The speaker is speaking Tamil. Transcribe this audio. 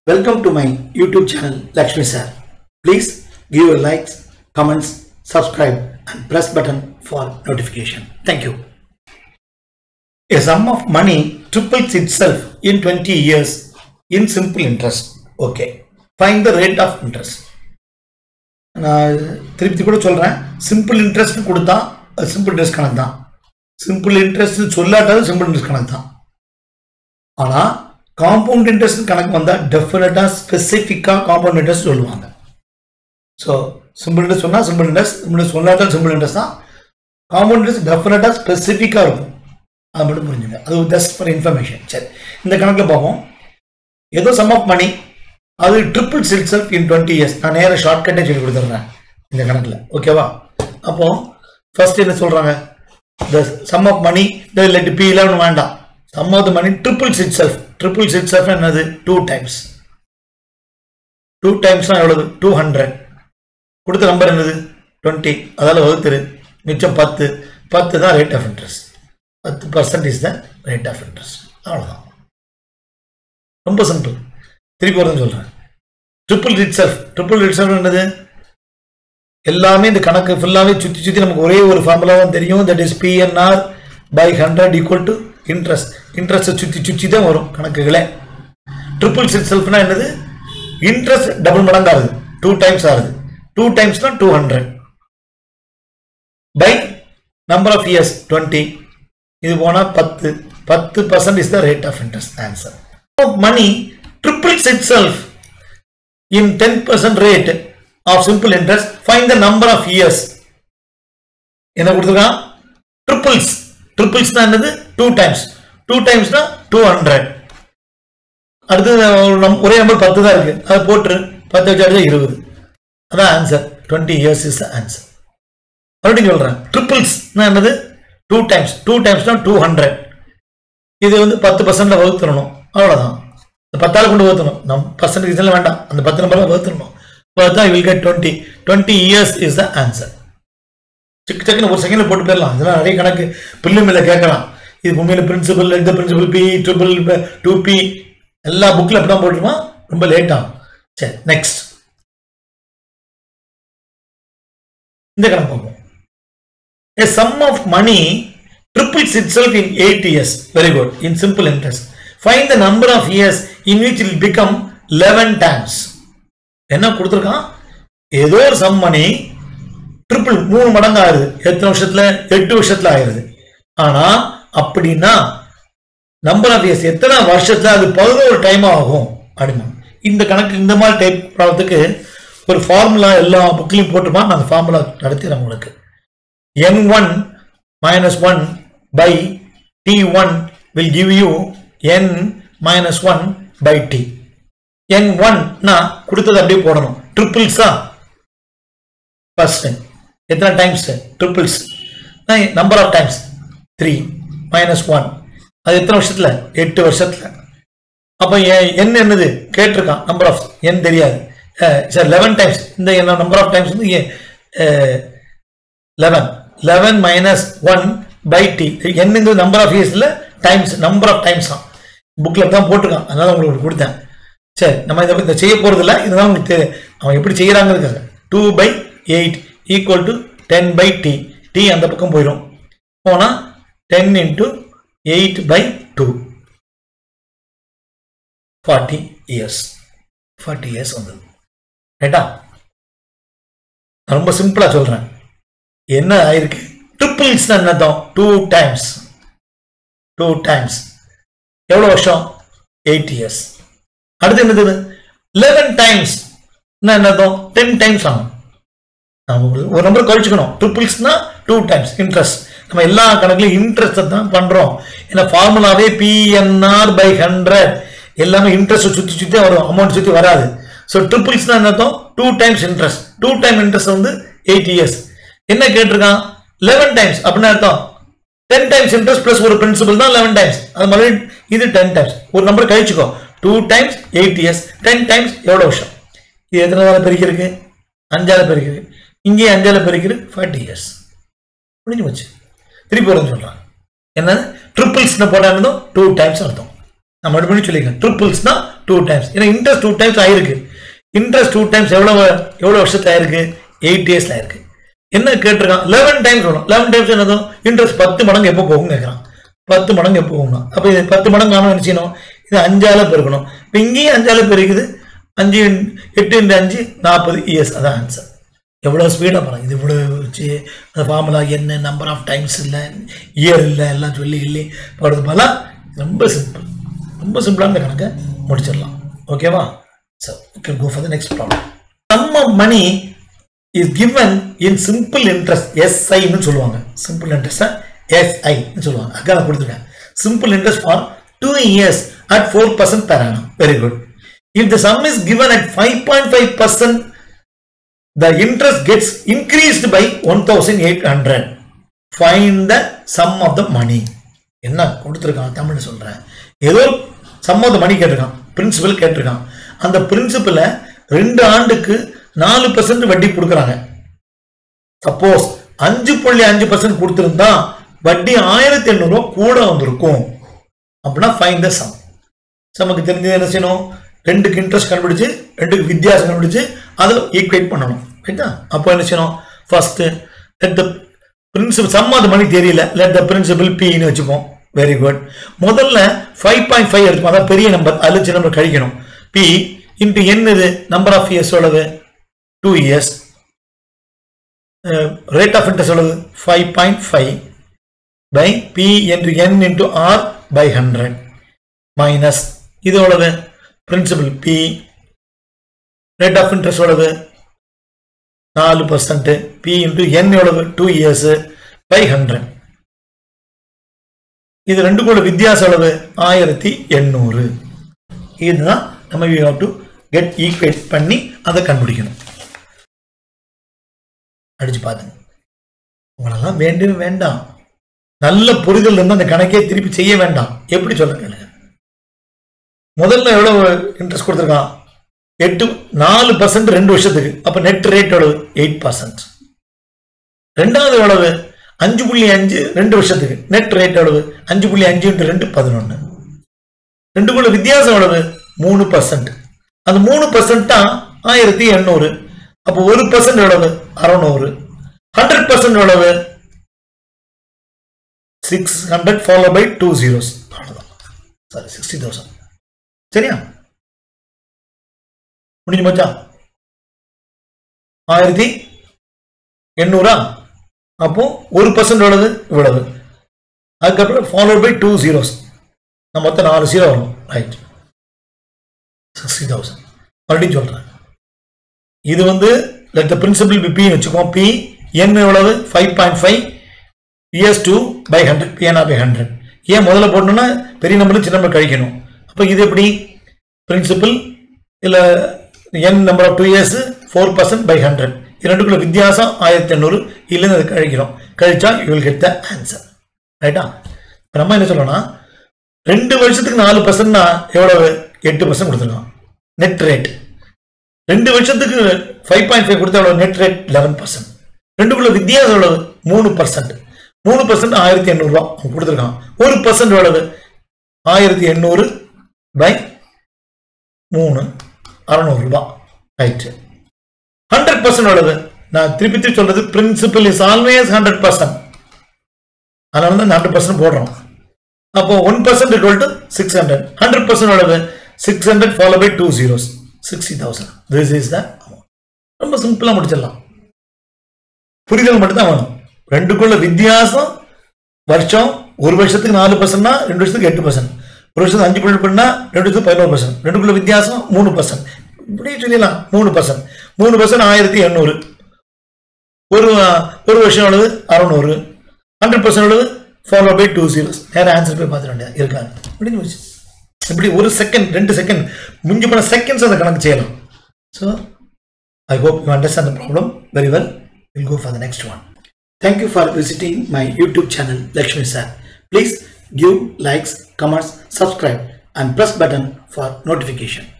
Welcome to my YouTube channel Lakshmi Sir. Please give your likes, comments, subscribe and press button for notification. Thank you. A sum of money triples itself in 20 years in simple interest. Okay. Find the rate of interest. நான் திருப்பி கூட சொல்றேன் சிம்பிள் இன்ட்ரெஸ்ட் கொடுத்தா அது சிம்பிள் இன்ட்ரெஸ்ட் கணக்கு தான் சிம்பிள் இன்ட்ரெஸ்ட் சொல்லாட்டாலும் சிம்பிள் இன்ட்ரெஸ்ட் கணக்கு தான் ஆனா காம்பவுண்ட் இன்ட்ரெஸ்ட் கணக்கு வந்தா டெஃபினட்டா ஸ்பெசிஃபிக்கா காம்பவுண்ட் இன்ட்ரெஸ்ட் சொல்லுவாங்க ஸோ சிம்பிள் இன்ட்ரெஸ்ட் சொன்னா சிம்பிள் இன்ட்ரெஸ்ட் சிம்பிள் சொல்லாட்டாலும் சிம்பிள் இன்ட்ரெஸ்ட் தான் காம்பவுண்ட் இன்ட்ரெஸ்ட் டெஃபினட்டா ஸ்பெசிஃபிக்கா இருக்கும் அது மட்டும் புரிஞ்சுங்க அது ஜஸ்ட் ஃபார் இன்ஃபர்மேஷன் சரி இந்த கணக்கில் பார்ப்போம் ஏதோ சம் ஆஃப் மணி அது triples itself in twenty years நான் நேர ஷார்ட்கட்டே சொல்லி கொடுத்துட்றேன் இந்த கணக்கில் ஓகேவா அப்போ ஃபர்ஸ்ட் என்ன சொல்றாங்க த சம் ஆஃப் மணி த இல்லாட்டி பி இலவன் வேண்டாம் sum of the money triples itself triples itself என்னது டூ டைம்ஸ் டூ டைம்ஸ்னா எவ்வளவு டூ ஹண்ட்ரட் கொடுத்த நம்பர் என்னது டுவெண்ட்டி அதால் வகுத்துரு மிச்சம் பத்து பத்து தான் ரேட் ஆஃப் இன்ட்ரெஸ்ட் பத்து percent is the rate of interest அவ்வளோதான் ரொம்ப சிம்பிள் திருப்பி வருதுன்னு சொல்கிறேன் triples itself triples itself என்னது எல்லாமே இந்த கணக்கு ஃபுல்லாகவே சுற்றி சுற்றி நமக்கு ஒரே ஒரு ஃபார்முலா தான் தெரியும் that is PNR by hundred equal to interest இன்ட்ரெஸ்ட்டை சுற்றி சுற்றி தான் வரும் கணக்குகளே ட்ரிபிள் சிட் செல்ஃப்னா என்னது இன்ட்ரெஸ்ட் டபுள் மடங்கு ஆகுது டூ டைம்ஸ் ஆகுது டூ டைம்ஸ்னா two hundred by number of years twenty இது போனால் பத்து பத்து percent is the rate of interest answer money triples itself in 10% rate of simple interest find the number of years என்ன கொடுத்துருக்கான் ட்ரிபிள்ஸ் ட்ரிபிள்ஸ்னா என்னது டூ டைம்ஸ் டூ டைம்ஸ்னா டூ ஹண்ட்ரட் அடுத்து ஒரு நம் ஒரே நம்பர் பத்து தான் இருக்கு அதை போட்டுரு பத்து வச்சு அடிச்சா இருபது அதான் answer twenty years is answer மறுபடியும் சொல்றேன் ட்ரிபிள்ஸ்னா என்னது டூ டைம்ஸ் டூ டைம்ஸ்னா டூ ஹண்ட்ரட் இது வந்து பத்து பர்சன்ட்ல வகுத்துடணும் அவ்வளோதான் இந்த பத்தாள் கொண்டு வகுத்தணும் நம் பர்சன்டேஜ் இதெல்லாம் வேண்டாம் அந்த பத்து நம்பர் வகுத்துடணும் பார்த்தா will get twenty twenty years is the answer சிக்கு சக்குன்னு ஒரு செகண்ட் போட்டு போயிடலாம் இதெல்லாம் நிறைய கணக்கு பில்லுமில்ல கேட்கலாம் இது உண்மையில பிரின்சிபல் இந்த principal P triple two P எல்லா புக்கில் அப்படி தான் போட்டுருமா ரொம்ப லேட் ஆகும் சரி நெக்ஸ்ட் இந்த கணக்கு பார்ப்போம் A sum of money triples itself in 8 years. Very good. In simple interest. Find the number of years in which it will become 11 times. என்ன கொடுத்துருக்கான் ஏதோ ஒரு சம் மணி ட்ரிபிள் மூணு மடங்கு ஆகுது எத்தனை வருஷத்துல எட்டு வருஷத்துல ஆயிருது ஆனா அப்படின்னா நம்பர் ஆஃப் இயர்ஸ் எத்தனை வருஷத்துல அது பதினோரு டைம் ஆகும் அப்படிமா இந்த கணக்கு இந்த மாதிரி டைப் ப்ராப்ளத்துக்கு ஒரு ஃபார்முலா எல்லா புக்லையும் போட்டுமா நான் அந்த ஃபார்முலா நடத்திடுறேன் உங்களுக்கு n1 minus 1 by t1 will give you n minus 1 by t n1 னா கொடுத்தது அப்படியே போடணும் ட்ரிபிள்ஸா ஃபர்ஸ்ட் எத்தனை times triples number of times three minus one அது எத்தனை வருஷத்துல எட்டு வருஷத்துல அப்போ என் என்னது கேட்டிருக்கான் நம்பர் ஆஃப் என் தெரியாது சார் லெவன் டைம்ஸ் இந்த நம்பர் ஆஃப் டைம்ஸ் வந்து eleven eleven minus one by T என்னங்கிறது நம்பர் ஆஃப் இயர்ஸில் டைம்ஸ் நம்பர் ஆஃப் டைம்ஸ் தான் புக்கில் தான் போட்டிருக்கான் அதனால உங்களுக்கு கொடுத்தேன் சரி நம்ம இதை இதை செய்ய போகிறது இல்லை இதுதான் உங்களுக்கு தெரியும் அவன் எப்படி செய்கிறாங்கிறதுக்காக two by eight equal to ten by T T அந்த பக்கம் போயிடும் போனால் ten into eight by two forty years forty years வந்தது ரைட்டா நான் ரொம்ப சிம்பிளாக சொல்கிறேன் என்ன ஆயிருக்கு ட்ரிபிள்ஸ் என்னதான் டூ டைம்ஸ் டூ டைம்ஸ் எவ்வளோ வருஷம் எயிட் இயர்ஸ் அடுத்து என்னது லெவன் டைம்ஸ் என்னதும் டென் டைம்ஸ் ஆகும் ஒரு நம்பர் கழிச்சுக்கணும் ட்ரிபிள்ஸ்னா டூ டைம்ஸ் இன்ட்ரெஸ்ட் நம்ம எல்லா கணக்குலையும் இன்ட்ரெஸ்ட் தான் பண்றோம் ஏன்னா ஃபார்முலாவே பிஎன்ஆர் பை ஹண்ட்ரட் எல்லாமே இன்ட்ரெஸ்ட் சுற்றி சுற்றி வரும் அமௌண்ட் சுற்றி வராது ஸோ ட்ரிபிள்ஸ்னா என்னதும் two times interest two time interest வந்து எயிட் இயர்ஸ் என்ன கேட்டிருக்கான் லெவன் டைம்ஸ் அப்படின்னு அர்த்தம் டென் டைம்ஸ் இன்ட்ரெஸ்ட் பிளஸ் ஒரு பிரின்சிபல் தான் லெவன் டைம்ஸ் அது மாதிரி இது டென் டைம்ஸ் ஒரு number கழிச்சுக்கோ two times eight years ten times எவ்வளோ வருஷம் இது எத்தனை நாள் பெருக்கிருக்கு அஞ்சால பெருக்கிருக்கு இங்கேயே அஞ்சால பெருக்கிருக்கு ஃபார்ட்டி இயர்ஸ் முடிஞ்சு போச்சு திருப்பி வரும்னு சொல்கிறாங்க என்ன ட்ரிபிள்ஸ்னு போட்டால் டூ டைம்ஸ் அர்த்தம் நான் மறுபடியும் சொல்லியிருக்கேன் ட்ரிபிள்ஸ்னா டூ டைம்ஸ் ஏன்னா இன்ட்ரெஸ்ட் டூ டைம்ஸ் ஆயிருக்கு இன்ட்ரெஸ்ட் டூ டைம்ஸ் எவ்வளோ எவ்வளோ வருஷத்துல ஆயிருக்கு எயிட் இயர்ஸ்ல ஆயிருக்கு என்ன கேட்டிருக்கான் லெவன் டைம்ஸ் வரும் லெவன் டைம்ஸ் என்னதும் இன்ட்ரெஸ்ட் பத்து மடங்கு எப்போ போகும் கேட்குறான் பத்து மடங்கு எப்போ போகணும் அப்போ இது பத்து மடங்கு ஆனும் என்ன செய்யணும் இது அஞ்சால பெருக்கணும் இப்போ இங்கேயும் அஞ்சால பெருக்குது அஞ்சு in- எட்டு இன்ட்டு அஞ்சு நாற்பது இயர்ஸ் அதான் ஆன்சர் எவ்வளோ ஸ்பீடாக போகிறோம் இது இவ்வளோ வச்சு அந்த ஃபார்முலா என்ன நம்பர் ஆஃப் டைம்ஸ் இல்லை இயர் இல்லை எல்லாம் சொல்லி இல்லை போடுறது போல ரொம்ப சிம்பிள் ரொம்ப சிம்பிளாக இந்த கணக்கை முடிச்சிடலாம் ஓகேவா so can go for the next problem sum of money is given in simple interest எஸ்ஐன்னு சொல்லுவாங்க சிம்பிள் இன்ட்ரெஸ்ட்டை எஸ்ஐன்னு சொல்லுவாங்க அக்கா நான் கொடுத்துருக்கேன் simple interest for two years at four percent தராங்க very good if the sum is given at five point five percent the interest gets increased by 1800 find the sum of the money என்ன கொடுத்துருக்கான் தமிழ்ல சொல்றேன் ஏதோ சம் ஆஃப் த மணி கேட்டிருக்கான் பிரின்சிபல் கேட்டிருக்கான் அந்த பிரின்சிபலை ரெண்டு ஆண்டுக்கு நாலு பர்சன்ட் வட்டி கொடுக்குறாங்க சப்போஸ் அஞ்சு புள்ளி அஞ்சு பர்சன்ட் கொடுத்துருந்தா வட்டி ஆயிரத்தி எண்ணூறுவா கூட வந்திருக்கும் அப்படின்னா ஃபைன் த சம் நமக்கு தெரிஞ்சது என்ன செய்யணும் ரெண்டுக்கு இன்ட்ரெஸ்ட் கண்டுபிடிச்சு ரெண்டுக்கு வித்தியாசம் கண்டுபிடிச்சு அதை ஈக்குவேட் பண்ணணும் ரைட்டா அப்போ என்ன செய்யணும் first let the principal sum அது மணி தெரியல லெட் த பிரின்சிபல் பின்னு வச்சுப்போம் வெரி குட் முதல்ல ஃபைவ் பாயிண்ட் ஃபைவ் எடுத்துப்போம் அதான் பெரிய நம்பர் அதில் சின்ன நம்பர் கழிக்கணும் பி இன்ட்டு என் இது நம்பர் ஆஃப் இயர்ஸ் எவ்வளவு two years rate of interest எவ்வளவு five point five by P என்று N into R by hundred minus இது எவ்வளவு principal P rate of interest எவ்வளவு நாலு பர்சன்ட் பி இன்ட்டு என் எவ்வளவு டூ இயர்ஸ் பை ஹண்ட்ரட் இது ரெண்டுக்குள்ள வித்தியாசம் எவ்வளவு ஆயிரத்தி எண்ணூறு இதுதான் நம்ம we have to get equate பண்ணி அதை கண்டுபிடிக்கணும் அடிச்சு பாத்துங்க உங்களெல்லாம் வேண்டவே வேண்டாம் நல்ல புரிதல் இருந்தால் அந்த கணக்கே திருப்பி செய்ய வேண்டாம் எப்படி சொல்ல கேளுங்க முதல்ல எவ்வளவு இன்ட்ரெஸ்ட் கொடுத்துருக்கான் எட்டு நாலு பர்சன்ட் ரெண்டு வருஷத்துக்கு அப்ப நெட் ரேட் எவ்வளவு எயிட் பர்சன்ட் ரெண்டாவது எவ்வளவு அஞ்சு புள்ளி அஞ்சு ரெண்டு வருஷத்துக்கு நெட் ரேட் எவ்வளவு அஞ்சு புள்ளி அஞ்சு இன்ட்டு ரெண்டு பதினொன்று ரெண்டுக்குள்ள வித்தியாசம் எவ்வளவு மூணு பர்சன்ட் அந்த மூணு பர்சன்ட் தான் ஆயிரத்தி எண்ணூறு அப்போ ஒரு பர்சன்ட் எவ்வளவு அறநூறு ஹண்ட்ரட் பர்சன்ட் எவ்வளவு six hundred follow by two zeros அவ்வளோதான் சாரி சிக்ஸ்டி தௌசண்ட் சரியா முடிஞ்சு மச்சா ஆயிரத்தி எண்ணூறா அப்போ ஒரு பர்சன்ட் எவ்வளவு இவ்வளவு அதுக்கப்புறம் ஃபாலோட் பை டூ ஜீரோஸ் நம்ம மொத்தம் நாலு ஜீரோ வரும் ரைட் சிக்ஸ்டி தௌசண்ட் மறுபடியும் சொல்றேன் இது வந்து லெட் த பிரின்சிபல் பி பின்னு வச்சுக்கோம் பி என் எவ்வளவு five point five years two by hundred PNR by hundred ஏன் முதல்ல போடணும்னா பெரிய நம்பர் சின்ன நம்பர் கழிக்கணும் அப்போ இது எப்படி பிரின்சிபல் இல்லை N number of two years four percent by hundred இரண்டுக்குள்ள வித்தியாசம் ஆயிரத்தி எண்ணூறு இல்லைன்னு அது கழிக்கிறோம் கழிச்சா you will get the answer ரைட்டா இப்போ நம்ம என்ன சொல்லணும்னா ரெண்டு வருஷத்துக்கு நாலு பர்சன்ட்னா எவ்வளவு எட்டு பர்சன்ட் கொடுத்துருக்கோம் நெட் ரேட் ரெண்டு வருஷத்துக்கு ஃபைவ் பாயிண்ட் ஃபைவ் கொடுத்தா எவ்வளவு நெட் ரேட் லெவன் பர்சன்ட் ரெண்டுக்குள்ள வித்தியாசம் எவ்வளவு மூணு பர்சன்ட் மூணு பர்சன்ட் ஆயிரத்தி எண்ணூறுரூவா அவன் கொடுத்துருக்கான் ஒரு பர்சன்ட் எவ்வளவு ஆயிரத்தி எண்ணூறு பை மூணு அறநூறுபா ரைட்டு ஹண்ட்ரட் பர்சன்ட் எவ்வளவு நான் திருப்பி திருப்பி சொல்றது principal is always hundred percent அதனால தான் ஹண்ட்ரட் பர்சன்ட் போடுறோம் அப்போ one percent equal to six hundred hundred percent எவ்வளவு six hundred follow by two zeros sixty thousand this is the ரொம்ப சிம்பிளாக முடிச்சிடலாம் புரிதல் மட்டும் தான் வேணும் ரெண்டுக்குள்ள வித்தியாசம் வருஷம் ஒரு வருஷத்துக்கு நாலு பர்சன்ட்னா ரெண்டு வருஷத்துக்கு எட்டு பர்சன்ட் ஒரு வருஷத்துக்கு அஞ்சு புள்ளி பண்ணா ரெண்டு வருஷத்துக்கு பதினோரு பர்சன்ட் ரெண்டுக்குள்ள வித்தியாசம் மூணு பர்சன்ட் இப்படியே சொல்லிடலாம் மூணு பர்சன்ட் மூணு பர்சன்ட் ஆயிரத்தி எண்ணூறு ஒரு ஒரு வருஷம் எவ்வளவு அறநூறு ஹண்ட்ரட் பர்சன்ட் எவ்வளவு ஃபாலோ பை டூ ஜீரோஸ் நேரம் ஆன்சர் போய் பார்த்துட வேண்டியது இருக்காங்க முடிஞ்சு போச்சு இப்படி ஒரு செகண்ட் ரெண்டு செகண்ட் முடிஞ்சு போன செகண்ட்ஸ் அந்த கணக்கு செய்யலாம் so I hope you understand the problem very well. We'll go for the next one. Thank you for visiting my YouTube channel Lakshmi Sir. Please give likes, comments, subscribe and press button for notification.